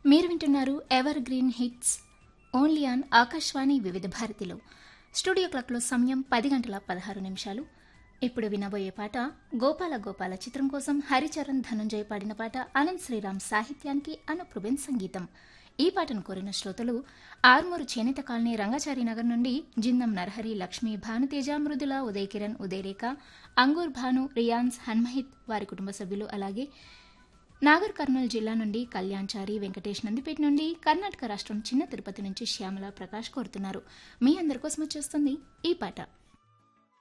మీరు వింటున్నారు ever green hits only on Akashvani Vividh భారతిలో స్టూడియో క్లాక్లో సమయం పది గంటల పదహారు నిమిషాలు ఇప్పుడు వినబోయే పాట గోపాల గోపాల చిత్రం కోసం హరిచరణ్ ధనంజయ్ పాడిన పాట అనంత్ శ్రీరామ్ సాహిత్యానికి అనుప్రుబెన్ సంగీతం ఈ పాటను కోరిన శ్రోతలు ఆర్మూరు చేనేత కాలనీ రంగాచారి నగర్ నుండి జిందం నరహరి లక్ష్మి భానుతేజ మృదుల ఉదయ్ కిరణ్ ఉదయరేఖ అంగూర్ భాను రియాన్స్ హన్మహిత్ వారి కుటుంబ సభ్యులు అలాగే నాగర్ కర్నూలు జిల్లా నుండి కళ్యాణ్చారి వెంకటేష్ నందిపేట నుండి కర్ణాటక రాష్ట్రం చిన్న తిరుపతి నుంచి శ్యామల ప్రకాష్ కోరుతున్నారు మీ అందరి కోసం వచ్చేస్తుంది ఈ పాట